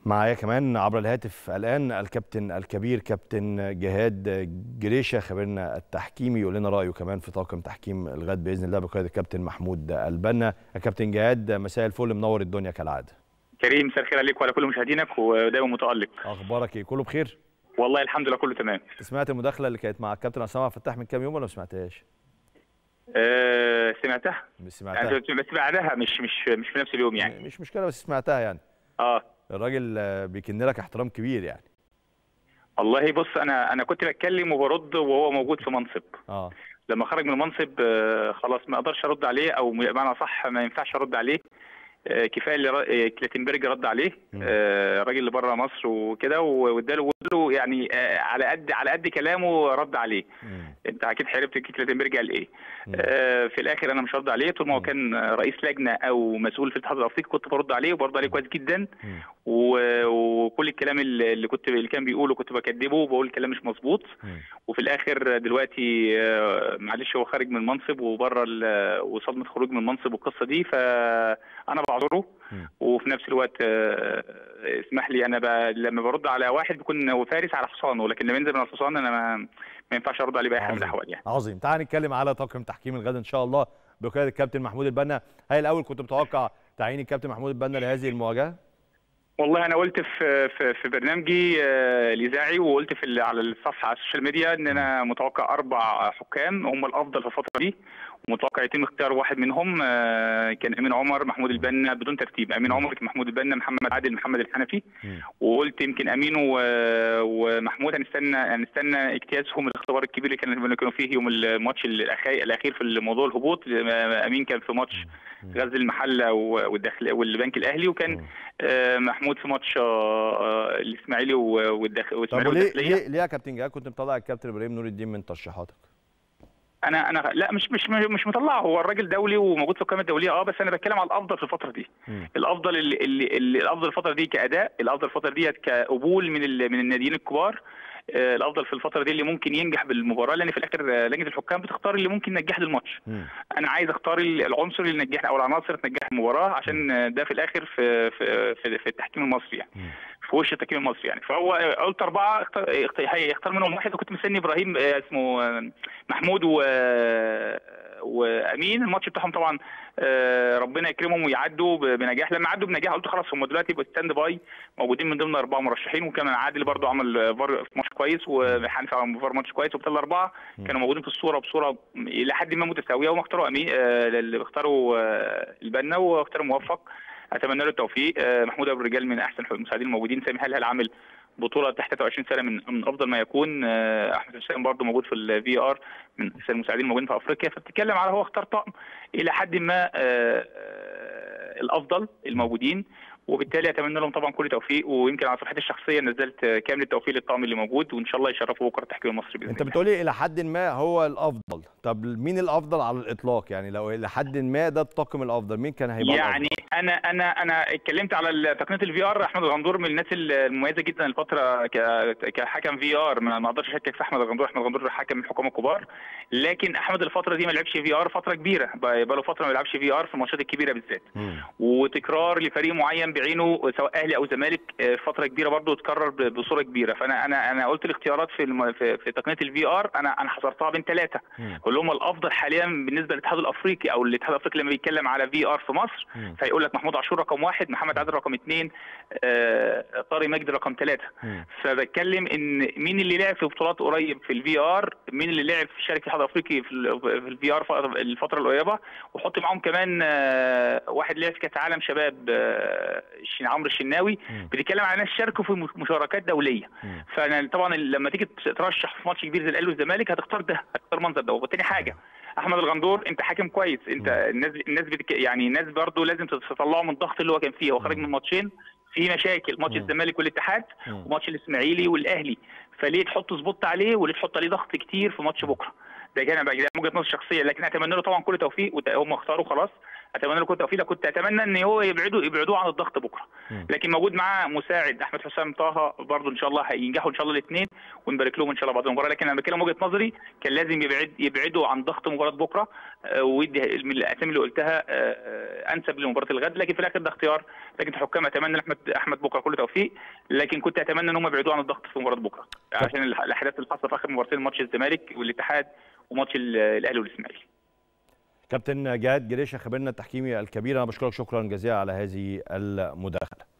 معايا كمان عبر الهاتف الان الكابتن الكبير كابتن جهاد جريشه خبيرنا التحكيمي يقول لنا رايه كمان في طاقم تحكيم الغد باذن الله بقياده الكابتن محمود البنا يا كابتن جهاد مساء الفل منور الدنيا كالعاده كريم مساء الخير عليك وعلى كل مشاهدينك ودايما متالق اخبارك ايه كله بخير والله الحمد لله كله تمام سمعت المداخله اللي كانت مع الكابتن عصام عبد الفتاح من كام يوم ولا ما سمعتهاش أه سمعتها سمعتها يعني بس بعدها مش مش مش في نفس اليوم يعني مش مشكله بس سمعتها يعني اه الراجل بيكن لك احترام كبير يعني والله بص انا انا كنت بتكلم وبرد وهو موجود في منصب اه لما خرج من المنصب آه، خلاص ما اقدرش ارد عليه او بمعنى صح ما ينفعش ارد عليه آه، كفايه اللي ر- آه، كلاتنبرج رد عليه مم. آه، الراجل اللي بره مصر وكده واداله واداله يعني آه، على قد على قد كلامه رد عليه مم. انت اكيد حاربت كلاتنبرج قال ايه مم. آه، في الاخر انا مش هرد عليه طول ما هو مم. كان رئيس لجنه او مسؤول في الاتحاد الافريقي كنت برد عليه وبرد عليه كويس جدا مم. و- وكل الكلام اللي اللي كنت اللي كان بيقوله كنت بكدبه وبقول كلام مش مظبوط مم. وفي الاخر دلوقتي آه، معلش هو خارج من المنصب وبره ال- وصدمه خروج من المنصب والقصه دي فانا بعذره مم. وفي نفس الوقت آه، اسمح لي انا ب... لما برد على واحد بيكون هو فارس على حصانه لكن لما ينزل من الحصان انا ما, ما ينفعش ارد عليه باي حال من عظيم. الاحوال يعني عظيم تعال نتكلم على طاقم تحكيم الغد ان شاء الله بقياده الكابتن محمود البنا هل الاول كنت متوقع تعيين الكابتن محمود البنا لهذه المواجهه والله انا قلت في في, في برنامجي آه، الاذاعي وقلت في ال- على الصفحه على السوشيال ميديا ان انا متوقع اربع حكام هم الافضل في الفتره دي ومتوقع يتم اختيار واحد منهم آه، كان امين عمر محمود البنا بدون ترتيب امين عمر كان محمود البنا محمد عادل محمد الحنفي مم. وقلت يمكن امين و- ومحمود هنستنى هنستنى اجتيازهم الاختبار الكبير اللي كانوا اللي كانوا فيه يوم الماتش الأخي- الاخير في الموضوع الهبوط امين كان في ماتش غزل المحله و- والداخل والبنك الاهلي وكان مم. آه، محمود في ماتش آه، آه، الاسماعيلي و- والداخل طب والاسماعيلي وليه والداخليه ليه ليه يا كابتن جهاد كنت مطلع الكابتن ابراهيم نور الدين من ترشيحاتك انا انا لا مش مش مش مطلعه هو الراجل دولي وموجود في القائمه الدوليه اه بس انا بتكلم على الافضل في الفتره دي مم. الافضل اللي, اللي, اللي الافضل الفتره دي كاداء الافضل الفتره ديت كقبول من ال- من الناديين الكبار آه، الافضل في الفتره دي اللي ممكن ينجح بالمباراه لان في الاخر آه، لجنه الحكام بتختار اللي ممكن ينجح للماتش مم. انا عايز اختار ال- العنصر اللي ينجحنا او العناصر تنجح المباراه عشان آه، ده في الاخر في في في, في التحكيم المصري يعني مم. في وش التحكيم المصري يعني فهو آه، قلت اربعه اختار اخت- هيختار منهم واحد وكنت مستني ابراهيم آه، اسمه آه، محمود و وامين الماتش بتاعهم طبعا آه، ربنا يكرمهم ويعدوا ب- بنجاح لما عدوا بنجاح قلت خلاص هم دلوقتي يبقوا ستاند باي موجودين من ضمن اربعه مرشحين وكمان عادل برضو عمل آه، فار في ماتش كويس وحنفي عمل فار ماتش كويس وبالتالي الاربعه كانوا موجودين في الصوره بصوره الى حد ما متساويه وهم اختاروا امين آه، اللي اختاروا آه، البنا واختاروا موفق اتمنى له التوفيق آه، محمود ابو الرجال من احسن المساعدين الموجودين سامي هلهل عامل بطوله تحت 23 سنه من من افضل ما يكون آه، احمد حسام برضه موجود في الفي ار من احسن المساعدين الموجودين في افريقيا فبتتكلم على هو اختار طقم الى حد ما آه، آه، الافضل الموجودين وبالتالي اتمنى لهم طبعا كل توفيق ويمكن على صفحتي الشخصيه نزلت آه، كامل التوفيق للطاقم اللي موجود وان شاء الله يشرفوا بكره التحكيم المصري باذن انت الله بتقولي الى حد ما هو الافضل طب مين الافضل على الاطلاق يعني لو الى حد ما ده الطاقم الافضل مين كان هيبقى يعني انا انا انا اتكلمت على ال- تقنيه الفي ار احمد الغندور من الناس المميزه جدا الفتره ك- كحكم في ار ما ما اقدرش اشكك في احمد الغندور احمد الغندور حكم من الحكام الكبار لكن احمد الفتره دي ما لعبش في ار فتره كبيره بقى له فتره ما بيلعبش في ار في الماتشات الكبيره بالذات مم. وتكرار لفريق معين بعينه سواء اهلي او زمالك آه، فتره كبيره برضه اتكرر ب- بصوره كبيره فانا انا انا قلت الاختيارات في الم- في, في تقنيه الفي ار انا انا حصرتها بين ثلاثه مم. اللي هم الافضل حاليا بالنسبه للاتحاد الافريقي او الاتحاد الافريقي لما بيتكلم على في ار في مصر مم. فيقول لك محمود عاشور رقم واحد محمد عادل رقم اثنين آه، طارق مجدي رقم ثلاثه مم. فبتكلم ان مين اللي لعب في بطولات قريب في الفي ار مين اللي لعب في شركه الاتحاد الافريقي في ال- في الفي ار الفتره القريبه وحط معاهم كمان آه، واحد لعب في كاس عالم شباب آه، الشن- عمرو الشناوي مم. بتتكلم على ناس شاركوا في مش- مشاركات دوليه مم. فانا طبعا لما تيجي ترشح في ماتش كبير زي الاهلي والزمالك هتختار ده هتختار المنظر ده وتاني حاجه احمد الغندور انت حاكم كويس انت الناس الناس بتك... يعني الناس برضه لازم تطلعه من الضغط اللي هو كان فيه هو خارج من ماتشين في مشاكل ماتش مم. الزمالك والاتحاد مم. وماتش الاسماعيلي والاهلي فليه تحط سبوت عليه وليه تحط عليه ضغط كتير في ماتش بكره ده كان بقى ده من وجهه نظر شخصيه لكن اتمنى له طبعا كل توفيق وهم اختاروا خلاص اتمنى له كل التوفيق كنت اتمنى ان هو يبعدوا يبعدوه عن الضغط بكره مم. لكن موجود معاه مساعد احمد حسام طه برضه ان شاء الله هينجحوا ان شاء الله الاثنين ونبارك لهم ان شاء الله بعد المباراه لكن انا بتكلم وجهه نظري كان لازم يبعد يبعدوا عن ضغط مباراه بكره آه، ويدي من الاسامي اللي قلتها آه، آه، انسب لمباراه الغد لكن في الاخر ده اختيار لكن الحكام اتمنى لاحمد احمد بكره كل توفيق لكن كنت اتمنى ان هم يبعدوه عن الضغط في مباراه بكره عشان الح- الاحداث اللي حصلت في اخر مباراتين ماتش الزمالك والاتحاد وماتش ال- الاهلي والاسماعيلي كابتن جهاد جريشه خبيرنا التحكيمي الكبير انا بشكرك شكرا جزيلا على هذه المداخله